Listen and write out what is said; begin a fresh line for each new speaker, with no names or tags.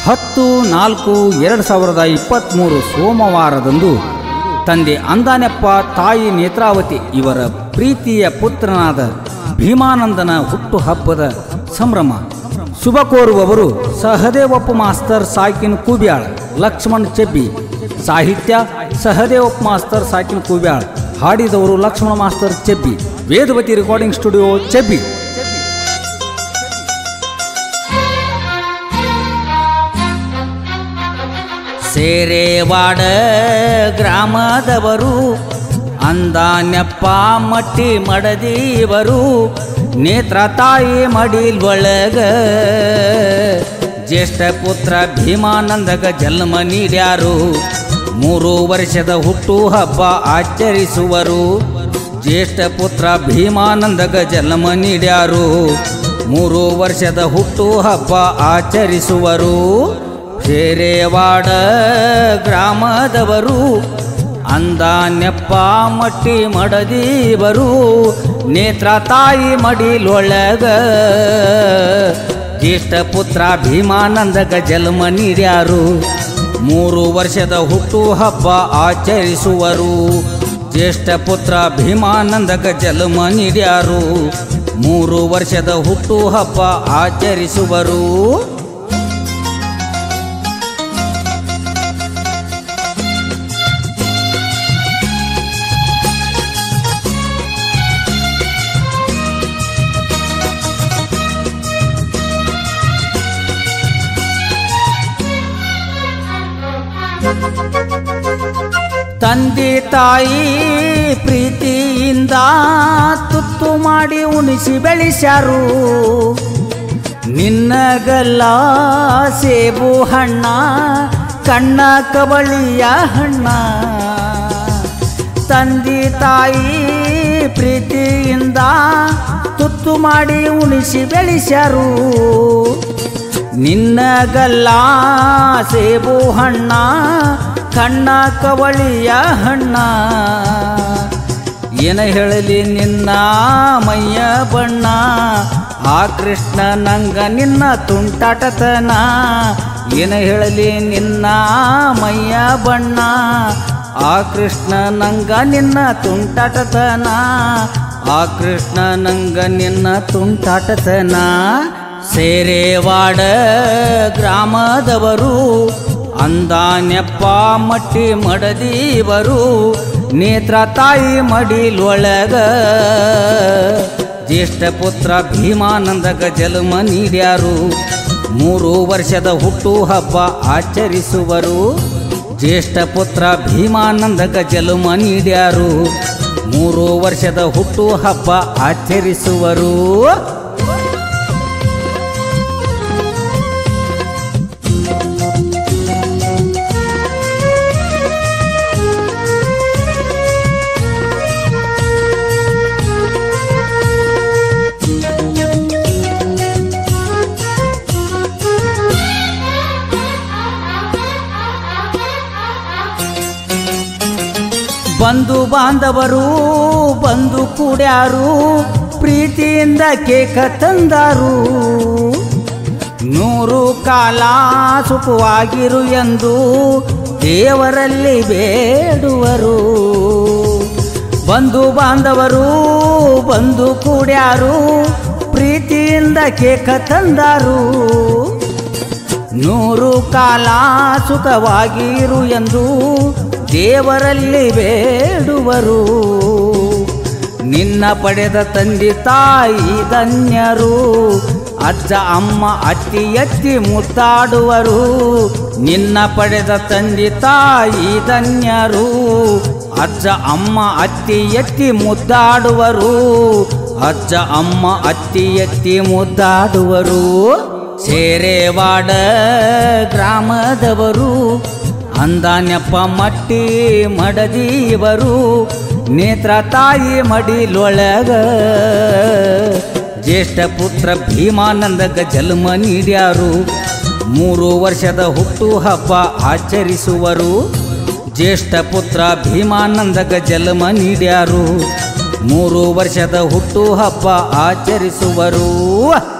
ಹತ್ತು ನಾಲ್ಕು ಎರಡು ಸಾವಿರದ ಇಪ್ಪತ್ತ್ಮೂರು ಸೋಮವಾರದಂದು ತಂದೆ ಅಂದಾನೆಪ್ಪ ತಾಯಿ ನೇತ್ರಾವತಿ ಇವರ ಪ್ರೀತಿಯ ಪುತ್ರನಾದ ಭೀಮಾನಂದನ ಹುಟ್ಟುಹಬ್ಬದ ಸಂಭ್ರಮ ಶುಭ ಕೋರುವವರು ಸಹದೇವಪ್ಪ ಮಾಸ್ತರ್ ಸಾಕಿನ್ ಕೂಬ್ಯಾಳ್ ಲಕ್ಷ್ಮಣ್ ಚೆಬ್ಬಿ ಸಾಹಿತ್ಯ ಸಹದೇವಪ್ಪ ಮಾಸ್ತರ್ ಸಾಕಿನ್ ಕೂಬ್ಯಾಳ್ ಹಾಡಿದವರು Lakshmana master Chebbi Vedavathi recording studio Chebbi Serewada ಗ್ರಾಮದವರು ಅಂದಾನ್ಯಪ್ಪ ಮಟ್ಟಿ ಮಡದೀವರು ನೇತ್ರ ತಾಯಿ ಮಡಿಲ್ವಳಗ ಜ್ಯೇಷ್ಠ ಪುತ್ರ ಭೀಮಾನಂದಗ ಜನ್ಮ ನೀಡ್ಯಾರು ಮೂರು ವರ್ಷದ ಹುಟ್ಟು ಹಬ್ಬ ಆಚರಿಸುವರು ಜ್ಯೇಷ್ಠ ಪುತ್ರ ಭೀಮಾನಂದಗ ಜನ್ಮ ನೀಡ್ಯಾರು ಮೂರು ವರ್ಷದ ಹುಟ್ಟು ಹಬ್ಬ ಆಚರಿಸುವರು ಶೇರೇವಾಡ ಗ್ರಾಮದವರು ಅಂದಾನ್ಯಪ್ಪ ಮಟ್ಟಿ ಮಡದೀವರು ನೇತ್ರ ತಾಯಿ ಮಡಿಲೊಳಗ ಜ್ಯೇಷ್ಠ ಪುತ್ರ ಭೀಮಾನಂದಗ ಜನ್ಮ ನೀಡ್ಯಾರು ಮೂರು ವರ್ಷದ ಹುಟ್ಟು ಹಬ್ಬ ಆಚರಿಸುವರು ಜ್ಯೇಷ್ಠ ಪುತ್ರ ಭೀಮಾನಂದಗ ಜನ್ಮ ನೀಡ್ಯಾರು ಮೂರು ವರ್ಷದ ಹುಟ್ಟು ಹಬ್ಬ ಆಚರಿಸುವರು ತಂದೆ ತಾಯಿ ಪ್ರೀತಿಯಿಂದ ತುತ್ತು ಮಾಡಿ ಉಣಿಸಿ ಬೆಳೆಸ್ಯಾರು ನಿನ್ನಗಲ್ಲ ಸೇಬು ಹಣ್ಣ ಕಣ್ಣ ಕಬಳಿಯ ಹಣ್ಣ ತಂದೆ ತಾಯಿ ಪ್ರೀತಿಯಿಂದ ತುತ್ತು ಮಾಡಿ ಉಣಿಸಿ ಬೆಳೆಸ್ಯಾರು ನಿನ್ನಗಲ್ಲ ಸೇಬು ಹಣ್ಣ ಕಣ್ಣ ಕವಳಿಯ ಹಣ್ಣ ಏನ ಹೇಳಲಿ ನಿನ್ನ ಮೈಯ ಬಣ್ಣ ಆ ಕೃಷ್ಣ ನಂಗ ನಿನ್ನ ತುಂಟಾಟತನ ಏನ ಹೇಳಲಿ ನಿನ್ನ ಮೈಯ ಬಣ್ಣ ಆ ಕೃಷ್ಣ ನಂಗ ನಿನ್ನ ತುಂಟಾಟತನ ಆ ಕೃಷ್ಣ ನಂಗ ನಿನ್ನ ತುಂಟಾಟತನ ಸೇರೇವಾಡ ಗ್ರಾಮದವರು ಅಂದಾನ್ಯಪ್ಪ ಮಟ್ಟಿ ಮಡದೀವರು ನೇತ್ರ ತಾಯಿ ಮಡಿಲೊಳಗ ಜ್ಯೇಷ್ಠ ಪುತ್ರ ಭೀಮಾನಂದಗ ಜನ್ಮ ನೀಡ್ಯಾರು ಮೂರು ವರ್ಷದ ಹುಟ್ಟು ಹಬ್ಬ ಆಚರಿಸುವರು ಜ್ಯೇಷ್ಠ ಪುತ್ರ ಭೀಮಾನಂದಗ ಜನ್ಮ ನೀಡ್ಯಾರು ಮೂರು ವರ್ಷದ ಹುಟ್ಟು ಹಬ್ಬ ಆಚರಿಸುವರು ಬಂಧು ಬಾಂಧವರು ಬಂದು ಕೂಡ್ಯಾರು ಪ್ರೀತಿಯಿಂದ ಕೇಕ ತಂದಾರು ನೂರು ಕಾಲ ಸುಖವಾಗಿರು ಎಂದು ದೇವರಲ್ಲಿ ಬೇಡುವರು ಬಂಧು ಬಾಂಧವರು ಬಂದು ಕೂಡ್ಯಾರು ಪ್ರೀತಿಯಿಂದ ಕೇಕ ತಂದಾರು ನೂರು ಕಾಲ ಸುಖವಾಗಿರು ಎಂದು ದೇವರಲ್ಲಿ ಬೇಡುವರು ನಿನ್ನ ಪಡೆದ ತಂದೆ ತಾಯಿ ಧನ್ಯರು ಅಜ್ಜ ಅಮ್ಮ ಅತ್ತಿ ಎತ್ತಿ ಮುತ್ತಾಡುವರು ನಿನ್ನ ಪಡೆದ ತಂದೆ ತಾಯಿ ಧನ್ಯರು ಅಜ್ಜ ಅಮ್ಮ ಅತ್ತಿ ಎತ್ತಿ ಮುದ್ದಾಡುವರು ಅಜ್ಜ ಅಮ್ಮ ಅತ್ತಿ ಎತ್ತಿ ಮುದ್ದಾಡುವರು ಸೇರೇವಾಡ ಗ್ರಾಮದವರು ಅಂದಾನ್ಯಪ್ಪ ಮಟ್ಟಿ ಮಡದೀವರು ನೇತ್ರ ತಾಯಿ ಮಡಿಲೊಳಗ ಜ್ಯೇಷ್ಠ ಪುತ್ರ ಭೀಮಾನಂದಗ ಜನ್ಮ ನೀಡ್ಯಾರು ಮೂರು ವರ್ಷದ ಹುಟ್ಟು ಹಬ್ಬ ಆಚರಿಸುವರು ಜ್ಯೇಷ್ಠ ಪುತ್ರ ಭೀಮಾನಂದಗ ಜನ್ಮ ನೀಡ್ಯಾರು ಮೂರು ವರ್ಷದ ಹುಟ್ಟು ಹಬ್ಬ ಆಚರಿಸುವರು